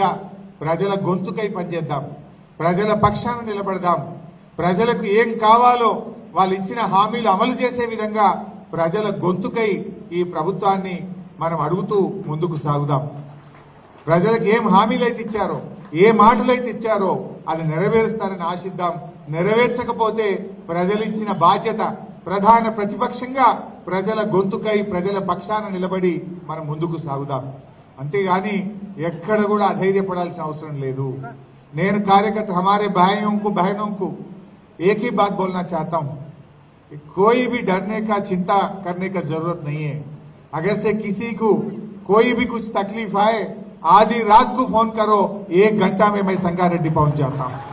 గట్టిగా ప్రజల గొంతుకై పనిచేద్దాం ప్రజల పక్షాన నిలబడదాం ప్రజలకు ఏం కావాలో వాళ్ళు ఇచ్చిన హామీలు అమలు చేసే విధంగా ప్రజల గొంతుకై ఈ ప్రభుత్వాన్ని మనం అడుగుతూ ముందుకు సాగుదాం ప్రజలకు ఏం హామీలు అయితే ఇచ్చారో ఏ మాటలు అయితే ఇచ్చారో అది నెరవేరుస్తారని ఆశిద్దాం నెరవేర్చకపోతే ప్రజలు ఇచ్చిన బాధ్యత ప్రధాన ప్రతిపక్షంగా ప్రజల గొంతుకై ప్రజల పక్షాన నిలబడి మనం ముందుకు సాగుదాం అంతేగాని ఎక్కడ కూడా అధైర్యపడాల్సిన అవసరం లేదు నేను కార్యకర్త హమారే भाइयों को बहनों को एक ही बात बोलना चाहता हूं कि कोई भी डरने का चिंता करने का जरूरत नहीं है अगर से किसी को कोई भी कुछ तकलीफ आए आधी रात को फोन करो एक घंटा में मैं संगारेड्डी पहुंच जाता हूं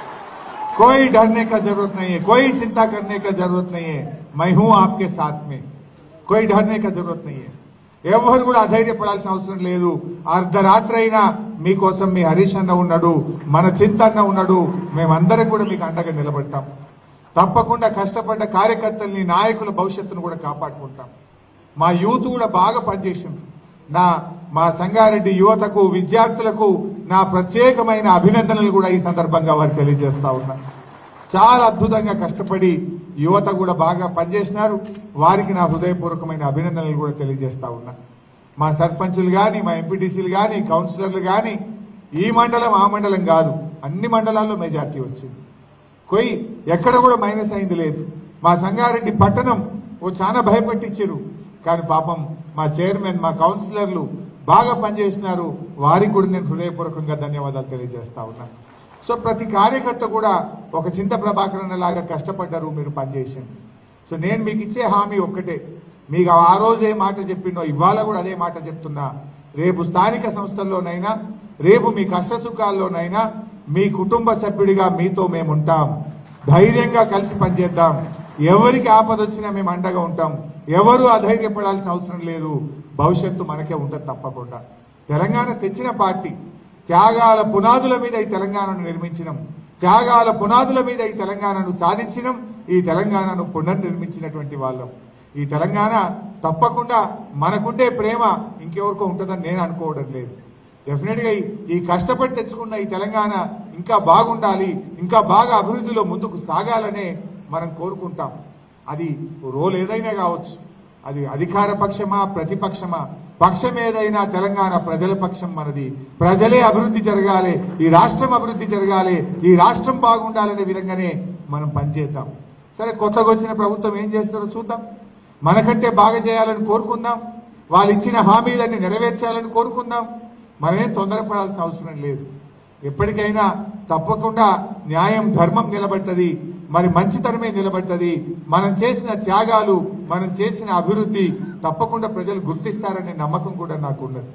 कोई डरने का जरूरत नहीं है कोई चिंता करने का जरूरत नहीं है मैं हूं आपके साथ में कोई डरने का जरूरत नहीं है ఎవరు కూడా అధైర్యపడాల్సిన అవసరం లేదు అర్ధరాత్రి అయినా మీకోసం మీ హరీష్ అన్న ఉన్నాడు మన చింతన్న ఉన్నాడు మేమందరం కూడా మీకు అండగా నిలబడతాం తప్పకుండా కష్టపడ్డ కార్యకర్తల్ని నాయకుల భవిష్యత్తును కూడా కాపాడుకుంటాం మా యూత్ కూడా బాగా పనిచేసింది నా మా సంగారెడ్డి యువతకు విద్యార్థులకు నా ప్రత్యేకమైన అభినందనలు కూడా ఈ సందర్భంగా వారికి తెలియజేస్తా ఉన్నా చాలా అద్భుతంగా కష్టపడి యువత కూడా బాగా పనిచేసినారు వారికి నా హృదయపూర్వకమైన అభినందనలు కూడా తెలియజేస్తా ఉన్నా మా సర్పంచులు గాని మా ఎంపీటీసీలు గాని కౌన్సిలర్లు గాని ఈ మండలం ఆ మండలం కాదు అన్ని మండలాల్లో మెజార్టీ వచ్చింది కొయ్యి ఎక్కడ కూడా మైనస్ అయింది లేదు మా సంగారెడ్డి పట్టణం ఓ చాలా భయపెట్టించారు కానీ పాపం మా చైర్మన్ మా కౌన్సిలర్లు బాగా పనిచేసినారు వారికి కూడా నేను హృదయపూర్వకంగా ధన్యవాదాలు తెలియజేస్తా ఉన్నాను సో ప్రతి కార్యకర్త కూడా ఒక చింత ప్రభాకరణ లాగా కష్టపడ్డారు మీరు పనిచేసింది సో నేను మీకు ఇచ్చే హామీ ఒక్కటే మీకు ఆ రోజు ఏ మాట చెప్పిండో ఇవాళ కూడా అదే మాట చెప్తున్నా రేపు స్థానిక సంస్థల్లోనైనా రేపు మీ కష్ట సుఖాల్లోనైనా మీ కుటుంబ సభ్యుడిగా మీతో మేము ఉంటాం ధైర్యంగా కలిసి పనిచేద్దాం ఎవరికి ఆపద వచ్చినా మేము అండగా ఉంటాం ఎవరు అధైర్యపడాల్సిన అవసరం లేదు భవిష్యత్తు మనకే ఉంటుంది తప్పకుండా తెలంగాణ తెచ్చిన పార్టీ త్యాగాల పునాదుల మీద ఈ తెలంగాణను నిర్మించినాం త్యాగాల పునాదుల మీద ఈ తెలంగాణను సాధించినాం ఈ తెలంగాణను పునర్నిర్మించినటువంటి వాళ్ళం ఈ తెలంగాణ తప్పకుండా మనకుండే ప్రేమ ఇంకెవరికో ఉంటుందని నేను అనుకోవడం లేదు డెఫినెట్ గా ఈ- ఈ కష్టపడి తెచ్చుకున్న ఈ తెలంగాణ ఇంకా బాగుండాలి ఇంకా బాగా అభివృద్ధిలో ముందుకు సాగాలనే మనం కోరుకుంటాం అది రోల్ ఏదైనా కావచ్చు అది అధికార పక్షమా ప్రతిపక్షమా పక్షం ఏదైనా తెలంగాణ ప్రజల పక్షం మనది ప్రజలే అభివృద్ధి జరగాలి ఈ రాష్ట్రం అభివృద్ధి జరగాలి ఈ రాష్ట్రం బాగుండాలనే విధంగానే మనం పనిచేద్దాం సరే కొత్తగా వచ్చిన ప్రభుత్వం ఏం చేస్తారో చూద్దాం మనకంటే బాగా చేయాలని కోరుకుందాం వాళ్ళు ఇచ్చిన హామీలన్నీ నెరవేర్చాలని కోరుకుందాం మనమేం తొందరపడాల్సిన అవసరం లేదు ఎప్పటికైనా తప్పకుండా న్యాయం ధర్మం నిలబడ్డది మరి మంచితనమే నిలబడ్డది మనం చేసిన త్యాగాలు మనం చేసిన అభివృద్ధి తప్పకుండా ప్రజలు గుర్తిస్తారనే నమ్మకం కూడా నాకు ఉన్నది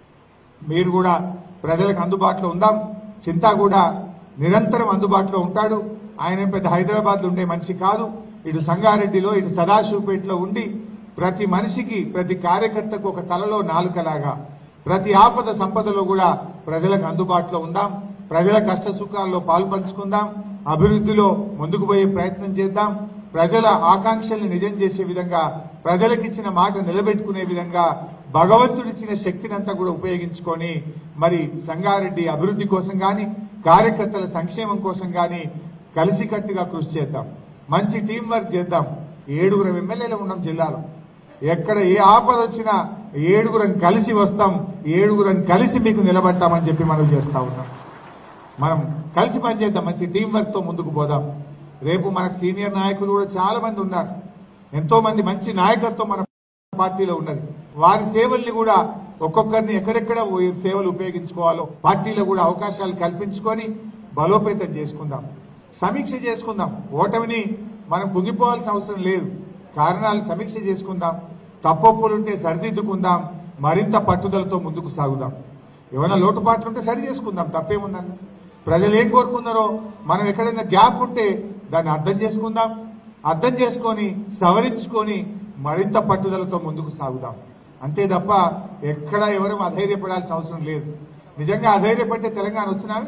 మీరు కూడా ప్రజలకు అందుబాటులో ఉందాం చింత కూడా నిరంతరం అందుబాటులో ఉంటాడు ఆయన ఏం పెద్ద హైదరాబాద్ లో ఉండే మనిషి కాదు ఇటు సంగారెడ్డిలో ఇటు సదాశివపేటలో ఉండి ప్రతి మనిషికి ప్రతి కార్యకర్తకు ఒక తలలో నాలుకలాగా ప్రతి ఆపద సంపదలో కూడా ప్రజలకు అందుబాటులో ఉందాం ప్రజల కష్ట సుఖాల్లో పాలు పంచుకుందాం అభివృద్ధిలో ముందుకు పోయే ప్రయత్నం చేద్దాం ప్రజల ఆకాంక్షల్ని నిజం చేసే విధంగా ప్రజలకిచ్చిన మాట నిలబెట్టుకునే విధంగా భగవంతుడిచ్చిన శక్తినంతా కూడా ఉపయోగించుకొని మరి సంగారెడ్డి అభివృద్ధి కోసం గాని కార్యకర్తల సంక్షేమం కోసం గాని కలిసికట్టుగా కృషి చేద్దాం మంచి టీం వర్క్ చేద్దాం ఏడుగురు ఎమ్మెల్యేలు ఉన్నాం జిల్లాలో ఎక్కడ ఏ ఆపద వచ్చినా ఏడుగురం కలిసి వస్తాం ఏడుగురం కలిసి మీకు నిలబడతామని చెప్పి మనం చేస్తా ఉన్నాం మనం కలిసి పనిచేద్దాం మంచి టీం వర్క్ తో ముందుకు పోదాం రేపు మనకు సీనియర్ నాయకులు కూడా చాలా మంది ఉన్నారు ఎంతో మంది మంచి నాయకత్వం మన పార్టీలో ఉన్నది వారి సేవల్ని కూడా ఒక్కొక్కరిని ఎక్కడెక్కడ ఈ సేవలు ఉపయోగించుకోవాలో పార్టీలో కూడా అవకాశాలు కల్పించుకొని బలోపేతం చేసుకుందాం సమీక్ష చేసుకుందాం ఓటమిని మనం కుంగిపోవాల్సిన అవసరం లేదు కారణాలు సమీక్ష చేసుకుందాం తప్పొప్పులుంటే సరిదిద్దుకుందాం మరింత పట్టుదలతో ముందుకు సాగుదాం ఏమైనా లోటుపాట్లు ఉంటే సరి చేసుకుందాం తప్పేముందన్న ప్రజలు ఏం కోరుకున్నారో మనం ఎక్కడైనా గ్యాప్ ఉంటే దాన్ని అర్థం చేసుకుందాం అర్థం చేసుకొని సవరించుకొని మరింత పట్టుదలతో ముందుకు సాగుదాం అంతే తప్ప ఎక్కడ ఎవరు అధైర్యపడాల్సిన అవసరం లేదు నిజంగా అధైర్యపడితే తెలంగాణ వచ్చినావి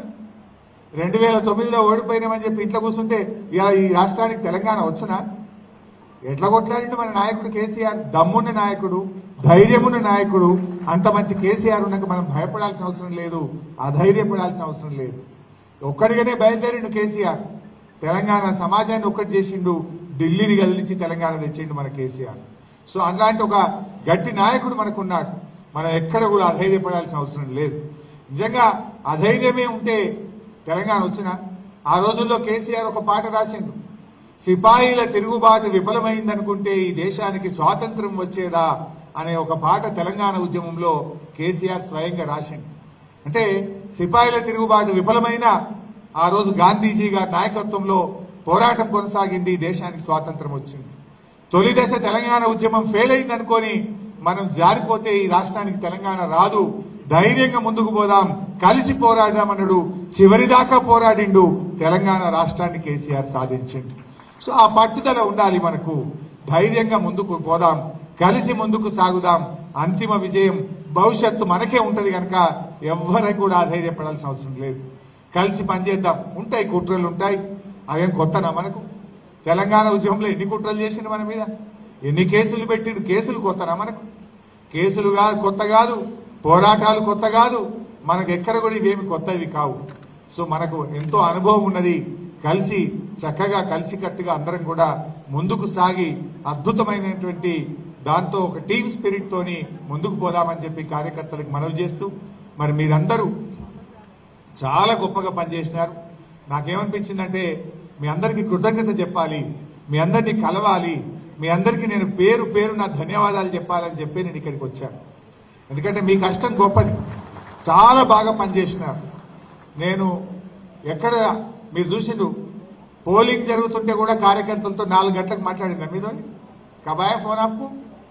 రెండు వేల తొమ్మిదిలో ఓడిపోయినామని చెప్పి ఇంట్లో కూర్చుంటే ఇలా ఈ రాష్ట్రానికి తెలంగాణ వచ్చినా ఎట్లా కొట్లాడిండు మన నాయకుడు కేసీఆర్ దమ్మున్న నాయకుడు ధైర్యమున్న నాయకుడు అంత మంచి కేసీఆర్ ఉన్నాక మనం భయపడాల్సిన అవసరం లేదు అధైర్యపడాల్సిన అవసరం లేదు ఒక్కడిగానే బయలుదేరిండు కేసీఆర్ తెలంగాణ సమాజాన్ని ఒక్కటి చేసిండు ఢిల్లీని కదిలించి తెలంగాణ తెచ్చిండు మన కేసీఆర్ సో అలాంటి ఒక గట్టి నాయకుడు మనకున్నాడు మనం ఎక్కడ కూడా అధైర్యపడాల్సిన అవసరం లేదు నిజంగా అధైర్యమే ఉంటే తెలంగాణ వచ్చిన ఆ రోజుల్లో కేసీఆర్ ఒక పాట రాసిండు సిపాయిల తిరుగుబాటు విఫలమైందనుకుంటే ఈ దేశానికి స్వాతంత్రం వచ్చేదా అనే ఒక పాట తెలంగాణ ఉద్యమంలో కేసీఆర్ స్వయంగా రాసిండు అంటే సిపాయిల తిరుగుబాటు విఫలమైన ఆ రోజు గాంధీజీ గారి నాయకత్వంలో పోరాటం కొనసాగింది ఈ దేశానికి స్వాతంత్రం వచ్చింది తొలి దశ తెలంగాణ ఉద్యమం ఫెయిల్ అయిందనుకొని మనం జారిపోతే ఈ రాష్ట్రానికి తెలంగాణ రాదు ధైర్యంగా ముందుకు పోదాం కలిసి పోరాడామన్నాడు చివరిదాకా పోరాడిండు తెలంగాణ రాష్ట్రాన్ని కేసీఆర్ సాధించిండు సో ఆ పట్టుదల ఉండాలి మనకు ధైర్యంగా ముందుకు పోదాం కలిసి ముందుకు సాగుదాం అంతిమ విజయం భవిష్యత్తు మనకే ఉంటది కనుక ఎవ్వరికి కూడా అధైర్యపడాల్సిన అవసరం లేదు కలిసి పనిచేద్దాం ఉంటాయి కుట్రలు ఉంటాయి అవేం కొత్తనా మనకు తెలంగాణ ఉద్యమంలో ఎన్ని కుట్రలు చేసిండు మన మీద ఎన్ని కేసులు పెట్టిండు కేసులు కొత్తనా మనకు కేసులు కాదు కొత్త కాదు పోరాటాలు కొత్త కాదు మనకు ఎక్కడ కూడా ఇవేమి కొత్తవి కావు సో మనకు ఎంతో అనుభవం ఉన్నది కలిసి చక్కగా కలిసికట్టుగా అందరం కూడా ముందుకు సాగి అద్భుతమైనటువంటి దాంతో ఒక టీమ్ స్పిరిట్ తోని ముందుకు పోదామని చెప్పి కార్యకర్తలకు మనవి చేస్తూ మరి మీరందరూ చాలా గొప్పగా పనిచేసినారు నాకేమనిపించిందంటే మీ అందరికీ కృతజ్ఞత చెప్పాలి మీ అందరినీ కలవాలి మీ అందరికీ నేను పేరు పేరు నా ధన్యవాదాలు చెప్పాలని చెప్పి నేను ఇక్కడికి వచ్చాను ఎందుకంటే మీ కష్టం గొప్పది చాలా బాగా పనిచేసినారు నేను ఎక్కడ మీరు చూసిండు పోలింగ్ జరుగుతుంటే కూడా కార్యకర్తలతో నాలుగు గంటలకు మాట్లాడిందా మీతో కబాయా ఫోన్ ఆప్కు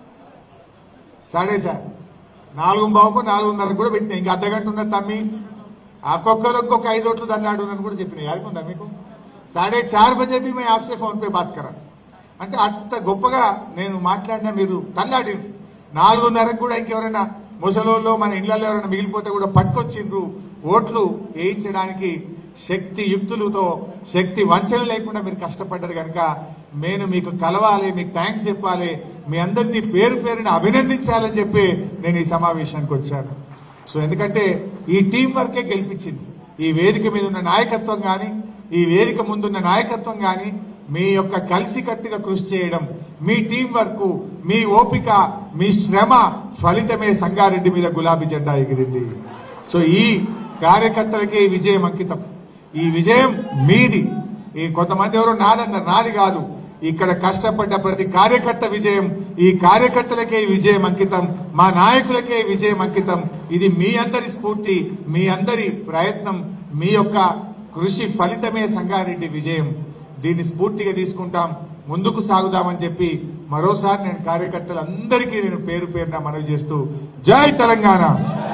సరే సార్ నాలుగు బావుకు నాలుగున్నరకు కూడా పెట్టినా ఇంకా అర్ధ గంట ఉన్నది తమ్మి ఒక్కొక్కరు ఒక్కొక్క ఐదు ఓట్లు దాన్ని ఆడునని కూడా చెప్పిన యాదుకుందా మీకు సాడే చార్ బజే బి మే ఆప్సే ఫోన్ పే బాత్ కరా అంటే అంత గొప్పగా నేను మాట్లాడినా మీరు తల్లాడి నాలుగున్నరకు కూడా ఇంకెవరైనా ముసలోళ్ళు మన ఇళ్లలో ఎవరైనా మిగిలిపోతే కూడా పట్టుకొచ్చిండ్రు ఓట్లు వేయించడానికి శక్తి యుక్తులతో శక్తి వంచన లేకుండా మీరు కష్టపడ్డారు కనుక నేను మీకు కలవాలి మీకు థ్యాంక్స్ చెప్పాలి మీ అందరినీ పేరు పేరుని అభినందించాలని చెప్పి నేను ఈ సమావేశానికి వచ్చాను సో ఎందుకంటే ఈ టీం వర్కే గెలిపించింది ఈ వేదిక మీద ఉన్న నాయకత్వం కానీ ఈ వేదిక ముందున్న నాయకత్వం కానీ మీ యొక్క కలిసికట్టుగా కృషి చేయడం మీ టీం వర్క్ మీ ఓపిక మీ శ్రమ ఫలితమే సంగారెడ్డి మీద గులాబీ జెండా ఎగిరింది సో ఈ కార్యకర్తలకే ఈ విజయం అంకితం ఈ విజయం మీది ఈ కొంతమంది ఎవరు నాదన్నారు నాది కాదు ఇక్కడ కష్టపడ్డ ప్రతి కార్యకర్త విజయం ఈ కార్యకర్తలకే ఈ విజయం అంకితం మా నాయకులకే ఈ విజయం అంకితం ఇది మీ అందరి స్ఫూర్తి మీ అందరి ప్రయత్నం మీ యొక్క కృషి ఫలితమే సంగారెడ్డి విజయం దీన్ని స్ఫూర్తిగా తీసుకుంటాం ముందుకు సాగుదామని చెప్పి మరోసారి నేను కార్యకర్తలందరికీ నేను పేరు పేరున మనవి చేస్తూ జై తెలంగాణ